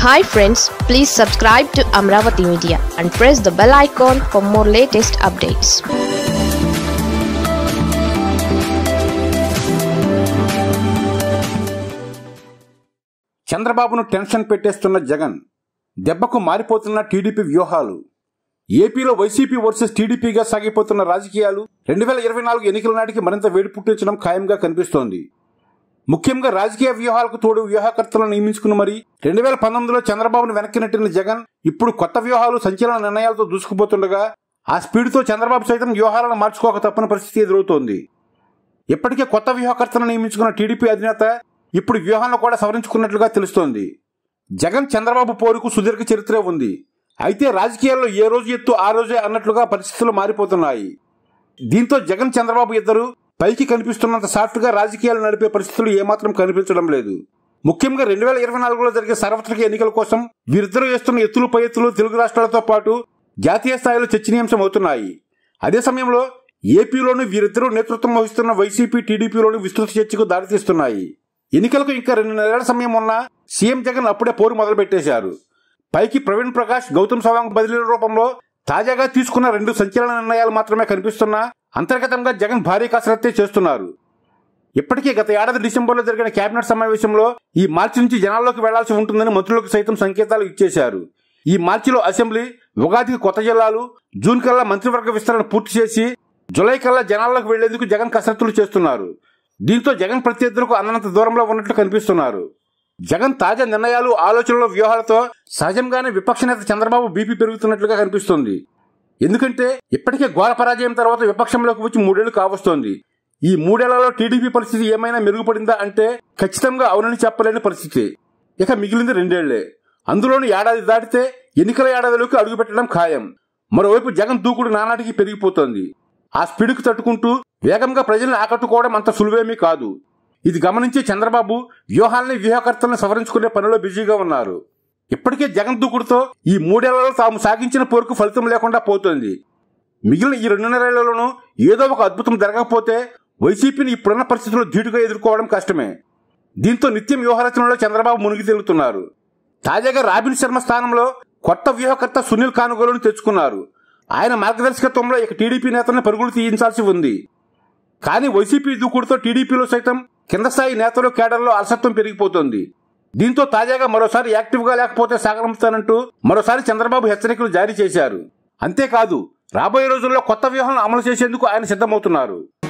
hi friends please subscribe to Amaravati media and press the bell icon for more latest updates చంద్రబాబును tension పెట్టేస్తున్న జగన్ దెబ్బకు మారిపోతున్న TDP వ్యూహాలు ఏపీలో వైసీపీ వర్సెస్ టీడీపీగా సాగిపోతున్న రాజకీయాలు రెండు వేల ఇరవై నాలుగు ఎన్నికల నాటికి మరింత వేడి పుట్టించడం ఖాయంగా కనిపిస్తోంది ముఖ్యంగా రాజకీయ వ్యూహాలకు తోడు వ్యూహకర్తలను నియమించుకుని మరి రెండు వేల పంతొమ్మిదిలో చంద్రబాబును వెనక్కి నెట్టిన జగన్ ఇప్పుడు కొత్త వ్యూహాలు సంచలన నిర్ణయాలతో దూసుకుపోతుండగా ఆ స్పీడ్తో చంద్రబాబు సైతం వ్యూహాలను మార్చుకోక తప్పని పరిస్థితి ఎదురవుతోంది ఇప్పటికే కొత్త వ్యూహకర్తను నియమించుకున్న టీడీపీ అధినేత ఇప్పుడు వ్యూహాలను కూడా సవరించుకున్నట్లుగా తెలుస్తోంది జగన్ చంద్రబాబు పోరుకు సుదీర్ఘ చరిత్రే ఉంది అయితే రాజకీయాల్లో ఏ రోజు ఎత్తు ఆ రోజే అన్నట్లుగా పరిస్థితులు మారిపోతున్నాయి దీంతో జగన్ చంద్రబాబు ఇద్దరు పైకి కనిపిస్తున్నంత సాఫ్ట్ గా రాజకీయాలు నడిపే పరిస్థితులు ఏమాత్రం కనిపించడం లేదు ముఖ్యంగా రెండు వేల ఇరవై నాలుగులో జరిగే సార్వత్రిక ఎన్నికల కోసం వీరిద్దరూ వేస్తున్న ఎత్తులు పై ఎత్తులు తెలుగు రాష్ట్రాలతో పాటు జాతీయ స్థాయిలో చర్చనీయాంశం అవుతున్నాయి అదే సమయంలో ఏపీలోని వీరిద్దరూ నేతృత్వం వహిస్తున్న వైసీపీ టీడీపీలోని విస్తృత చర్చకు దారితీస్తున్నాయి ఎన్నికలకు ఇంకా రెండు నెలల సమయం ఉన్నా సీఎం జగన్ అప్పుడే పోరు మొదలు పెట్టేశారు పైకి ప్రవీణ్ ప్రకాష్ గౌతమ్ సవాంగ్ బదిలీల రూపంలో తాజాగా తీసుకున్న రెండు సంచలన నిర్ణయాలు మాత్రమే కనిపిస్తున్నా అంతర్గతంగా జగన్ భారీ కసరత్తే చేస్తున్నారు ఇప్పటికే గత ఏడాది డిసెంబర్లో జరిగిన కేబినెట్ సమావేశంలో ఈ మార్చి నుంచి జనాల్లోకి వెళ్లాల్సి ఉంటుందని మంత్రులకు సైతం సంకేతాలు ఇచ్చేశారు ఈ మార్చిలో అసెంబ్లీ ఉగాదికి కొత్త జిల్లాలు జూన్ కల్లా మంత్రివర్గ విస్తరణ పూర్తి చేసి జులై కల్లా జనాల్లోకి వెళ్లేందుకు జగన్ కసరత్తులు చేస్తున్నారు దీంతో జగన్ ప్రత్యర్థులకు అందనంత దూరంలో ఉన్నట్లు కనిపిస్తున్నారు జగన్ తాజా నిర్ణయాలు ఆలోచనల వ్యూహాలతో సహజంగానే విపక్ష నేత చంద్రబాబు బీపీ పెరుగుతున్నట్లుగా కనిపిస్తుంది ఎందుకంటే ఇప్పటికే ఘోర పరాజయం తర్వాత విపక్షంలోకి వచ్చి మూడేళ్లు కావస్తోంది ఈ మూడేళ్లలో టీడీపీ పరిస్థితి ఏమైనా మెరుగుపడిందా అంటే ఖచ్చితంగా అవునని చెప్పలేని పరిస్థితి ఇక మిగిలింది రెండేళ్లే అందులోని ఏడాది దాటితే ఎన్నికల ఏడాదిలోకి అడుగుపెట్టడం ఖాయం మరోవైపు జగన్ దూకుడు నానాటికి పెరిగిపోతోంది ఆ స్పీడ్కు తట్టుకుంటూ వేగంగా ప్రజల్ని ఆకట్టుకోవడం అంత సులువేమీ కాదు ఇది గమనించే చంద్రబాబు వ్యూహాల్ని వ్యూహకర్తలను సవరించుకునే పనిలో బిజీగా ఉన్నారు ఇప్పటికే జగన్ దూకుడుతో ఈ మూడేళ్లలో తాము సాగించిన పోరుకు ఫలితం లేకుండా పోతోంది మిగిలిన ఈ రెండున్నరేళ్లలోనూ ఏదో ఒక అద్భుతం జరగకపోతే వైసీపీని ఇప్పుడున్న పరిస్థితుల్లో ధీటుగా ఎదుర్కోవడం కష్టమే దీంతో నిత్యం వ్యూహరచనలో చంద్రబాబు మునిగి తేలుతున్నారు తాజాగా రాబిన్ శర్మ స్థానంలో కొత్త వ్యూహకర్త సునీల్ కానుగోలును తెచ్చుకున్నారు ఆయన మార్గదర్శకత్వంలో ఇక టీడీపీ నేతలను పరుగులు తీయించాల్సి ఉంది కానీ వైసీపీ దూకుడుతో టీడీపీలో సైతం కింద స్థాయి నేతలు కేడర్లో అలసత్వం పెరిగిపోతోంది దీంతో తాజాగా మరోసారి యాక్టివ్ గా లేకపోతే సాగనంపుతానంటూ మరోసారి చంద్రబాబు హెచ్చరికలు జారీ చేశారు అంతేకాదు రాబోయే రోజుల్లో కొత్త వ్యూహాలను అమలు చేసేందుకు ఆయన సిద్ధమవుతున్నారు